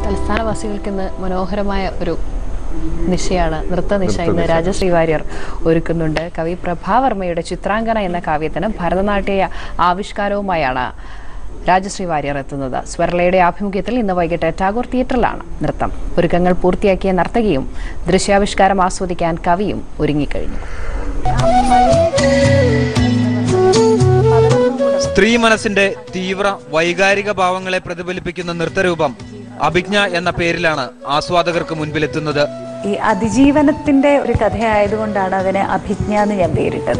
തലസ്ഥാനവാസികൾക്ക് ഇന്ന് മനോഹരമായ ഒരു നിശയാണ് നൃത്തനിശ ഇന്ന് രാജശ്രീ വാര്യർ ഒരുക്കുന്നുണ്ട് കവി പ്രഭാവർമ്മയുടെ ചിത്രാങ്കന എന്ന കാവ്യത്തിന് ഭരതനാട്യ ആവിഷ്കാരവുമായാണ് രാജശ്രീ വാര്യർ എത്തുന്നത് സ്വർലയുടെ ആഭിമുഖ്യത്തിൽ ഇന്ന് വൈകിട്ട് ടാഗോർ തിയേറ്ററിലാണ് നൃത്തം ഒരുക്കങ്ങൾ പൂർത്തിയാക്കിയ നർത്തകിയും ദൃശ്യാവിഷ്കാരം ആസ്വദിക്കാൻ കവിയും ഒരുങ്ങിക്കഴിഞ്ഞു സ്ത്രീ മനസ്സിന്റെ തീവ്ര വൈകാരിക ഭാവങ്ങളെ പ്രതിഫലിപ്പിക്കുന്ന നൃത്തരൂപം അഭിജ്ഞ എന്ന പേരിലാണ് ആസ്വാദകർക്ക് മുൻപിലെത്തുന്നത് ഈ അതിജീവനത്തിന്റെ ഒരു കഥയായതുകൊണ്ടാണ് അതിന് അഭിജ്ഞ എന്ന് ഞാൻ പേരിട്ടത്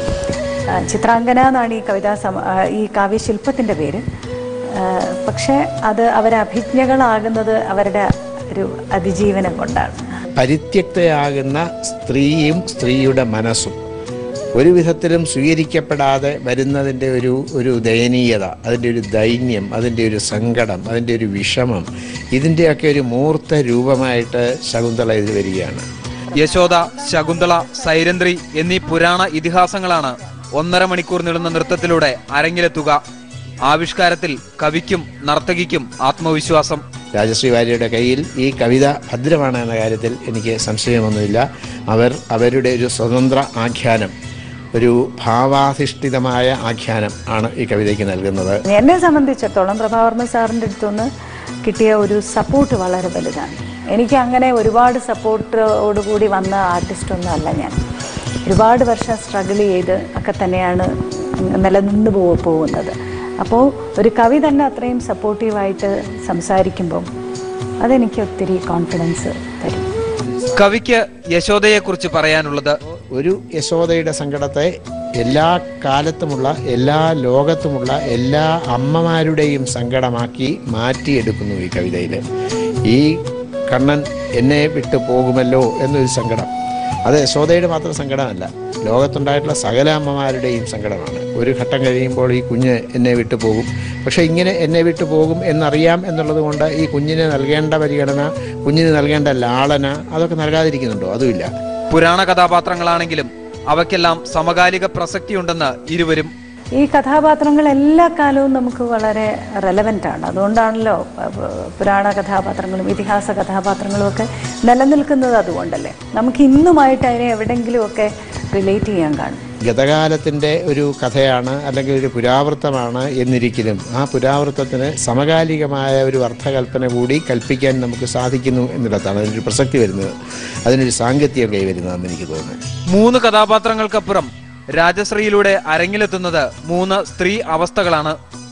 ആ, ചിത്രാങ്കന എന്നാണ് ഈ കവിതാ സമ ആ, ഈ കാവ്യശില്പത്തിന്റെ പേര് ആ, പക്ഷെ അത് അവരെ അഭിജ്ഞകളാകുന്നത് അവരുടെ ഒരു അതിജീവനം കൊണ്ടാണ് പരിത്യക്തയാകുന്ന സ്ത്രീയും സ്ത്രീയുടെ മനസ്സും ഒരു വിധത്തിലും സ്വീകരിക്കപ്പെടാതെ വരുന്നതിൻ്റെ ഒരു ഒരു ദയനീയത അതിൻ്റെ ഒരു ദൈന്യം അതിൻ്റെ ഒരു സങ്കടം അതിൻ്റെ ഒരു വിഷമം ഇതിൻ്റെയൊക്കെ ഒരു മൂർത്ത രൂപമായിട്ട് ശകുന്തള ഇതിൽ വരികയാണ് യശോദ ശകുന്തള സൈരന്ദ്രി എന്നീ പുരാണ ഇതിഹാസങ്ങളാണ് ഒന്നര മണിക്കൂർ നീളുന്ന നൃത്തത്തിലൂടെ അരങ്ങിലെത്തുക ആവിഷ്കാരത്തിൽ കവിക്കും നർത്തകിക്കും ആത്മവിശ്വാസം രാജശ്രീ വാര്യരുടെ കയ്യിൽ ഈ കവിത ഭദ്രമാണ് എന്ന കാര്യത്തിൽ എനിക്ക് സംശയമൊന്നുമില്ല അവർ അവരുടെ ഒരു സ്വതന്ത്ര ആഖ്യാനം ഒരു ഭാവാധിഷ്ഠിതമായ ആഖ്യാനം ആണ് ഈ കവിതയ്ക്ക് നൽകുന്നത് എന്നെ സംബന്ധിച്ചിടത്തോളം പ്രഭാവർമ്മ സാറിൻ്റെ അടുത്തുനിന്ന് കിട്ടിയ ഒരു സപ്പോർട്ട് വളരെ വലുതാണ് എനിക്ക് അങ്ങനെ ഒരുപാട് സപ്പോർട്ടോടുകൂടി വന്ന ആർട്ടിസ്റ്റൊന്നും അല്ല ഞാൻ ഒരുപാട് വർഷം സ്ട്രഗിൾ ചെയ്ത് ഒക്കെ തന്നെയാണ് നിലനിന്ന് പോ പോകുന്നത് അപ്പോൾ ഒരു കവി തന്നെ അത്രയും സപ്പോർട്ടീവായിട്ട് സംസാരിക്കുമ്പം അതെനിക്ക് ഒത്തിരി കോൺഫിഡൻസ് തരും കവിക്ക് യശോദയെക്കുറിച്ച് പറയാനുള്ളത് ഒരു യശോദയുടെ സങ്കടത്തെ എല്ലാ കാലത്തുമുള്ള എല്ലാ ലോകത്തുമുള്ള എല്ലാ അമ്മമാരുടെയും സങ്കടമാക്കി മാറ്റിയെടുക്കുന്നു ഈ കവിതയിൽ ഈ കണ്ണൻ എന്നെ വിട്ടു പോകുമല്ലോ എന്നൊരു സങ്കടം അത് യശോദയുടെ മാത്രം സങ്കടമല്ല ലോകത്തുണ്ടായിട്ടുള്ള സകല അമ്മമാരുടെയും സങ്കടമാണ് ഒരു ഘട്ടം കഴിയുമ്പോൾ ഈ കുഞ്ഞ് എന്നെ വിട്ടു പോകും പക്ഷേ ഇങ്ങനെ എന്നെ വിട്ടു പോകും എന്നറിയാം എന്നുള്ളത് കൊണ്ട് ഈ കുഞ്ഞിന് നൽകേണ്ട പരിഗണന കുഞ്ഞിന് നൽകേണ്ട ലാളന അതൊക്കെ നൽകാതിരിക്കുന്നുണ്ടോ അതുമില്ല പുരാണ കഥാപാത്രങ്ങളാണെങ്കിലും അവയ്ക്കെല്ലാം സമകാലിക പ്രസക്തിയുണ്ടെന്ന് ഇരുവരും ഈ കഥാപാത്രങ്ങൾ എല്ലാ കാലവും നമുക്ക് വളരെ റെലവൻ്റ് ആണ് അതുകൊണ്ടാണല്ലോ പ- പ- പുരാണ കഥാപാത്രങ്ങളും ഇതിഹാസ കഥാപാത്രങ്ങളും ഒക്കെ നിലനിൽക്കുന്നത് അതുകൊണ്ടല്ലേ നമുക്ക് ഇന്നുമായിട്ട് അതിനെ എവിടെയെങ്കിലുമൊക്കെ റിലേറ്റ് ചെയ്യാൻ കാണും ഗതകാലത്തിൻ്റെ ഒരു കഥയാണ് അല്ലെങ്കിൽ ഒരു പുരാവൃത്തമാണ് എന്നിരിക്കലും ആ പുരാവൃത്തത്തിന് സമകാലികമായ ഒരു അർത്ഥകൽപ്പന കൂടി കൽപ്പിക്കാൻ നമുക്ക് സാധിക്കുന്നു എന്നിടത്താണ് അതിനൊരു പ്രസക്തി വരുന്നത് അതിനൊരു സാങ്കത്യം കൈവരുന്നതെന്ന് എനിക്ക് തോന്നുന്നു മൂന്ന് കഥാപാത്രങ്ങൾക്കപ്പുറം രാജശ്രീയിലൂടെ അരങ്ങിലെത്തുന്നത് മൂന്ന് സ്ത്രീ അവസ്ഥകളാണ്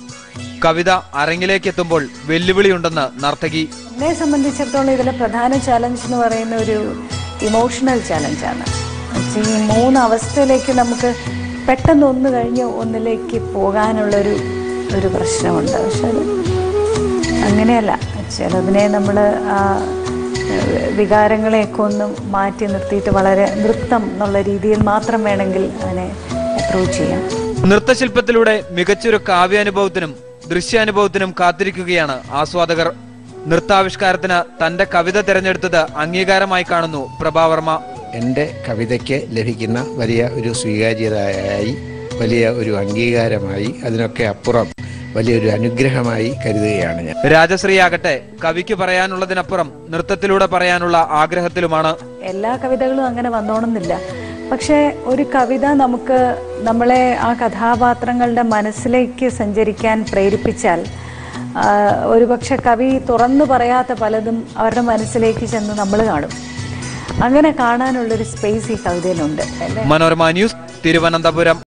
കവിത അരങ്ങിലേക്കെത്തുമ്പോൾ വെല്ലുവിളിയുണ്ടെന്ന് നർത്തകി എന്നെ സംബന്ധിച്ചിടത്തോളം ഇതിലെ പ്രധാന ചാലഞ്ച് എന്ന് പറയുന്ന ഒരു ഇമോഷണൽ ചാലഞ്ചാണ് ഈ മൂന്ന് അവസ്ഥയിലേക്ക് നമുക്ക് പെട്ടെന്ന് ഒന്ന് കഴിഞ്ഞ് ഒന്നിലേക്ക് പോകാനുള്ളൊരു ഒരു പ്രശ്നമുണ്ട് പക്ഷെ അത് അങ്ങനെയല്ല ചിലതിനെ നമ്മൾ ആ ഏഹ്, വികാരങ്ങളെയൊക്കെ ഒന്ന് മാറ്റി നിർത്തിയിട്ട് വളരെ നൃത്തം എന്നുള്ള രീതിയിൽ മാത്രം വേണമെങ്കിൽ അതിനെ അപ്രോച്ച് ചെയ്യാം നൃത്തശില്പത്തിലൂടെ മികച്ചൊരു കാവ്യാനുഭവത്തിനും ദൃശ്യാനുഭവത്തിനും കാത്തിരിക്കുകയാണ് ആസ്വാദകർ നൃത്താവിഷ്കാരത്തിന് തന്റെ കവിത തിരഞ്ഞെടുത്തത് അംഗീകാരമായി കാണുന്നു പ്രഭാവർമ്മ എൻ്റെ കവിതയ്ക്ക് ലഭിക്കുന്ന വലിയ ഒരു സ്വീകാര്യതയായി വലിയ ഒരു അംഗീകാരമായി അതിനൊക്കെ അപ്പുറം വലിയൊരു അനുഗ്രഹമായി കരുതുകയാണ് ഞാൻ രാജശ്രീയാകട്ടെ കവിക്ക് പറയാനുള്ളതിനപ്പുറം നൃത്തത്തിലൂടെ പറയാനുള്ള ആഗ്രഹത്തിലുമാണ് എല്ലാ കവിതകളും അങ്ങനെ വന്നോണമെന്നില്ല പക്ഷേ ഒരു കവിത നമുക്ക് നമ്മളെ ആ കഥാപാത്രങ്ങളുടെ മനസ്സിലേക്ക് സഞ്ചരിക്കാൻ പ്രേരിപ്പിച്ചാൽ ആ, ഒരുപക്ഷെ കവി തുറന്നു പറയാത്ത പലതും അവരുടെ മനസ്സിലേക്ക് ചെന്ന് നമ്മൾ കാണും അങ്ങനെ കാണാനുള്ളൊരു സ്പേസ് ഈ കവിതയിലുണ്ട് അല്ലേ മനോരമ ന്യൂസ് തിരുവനന്തപുരം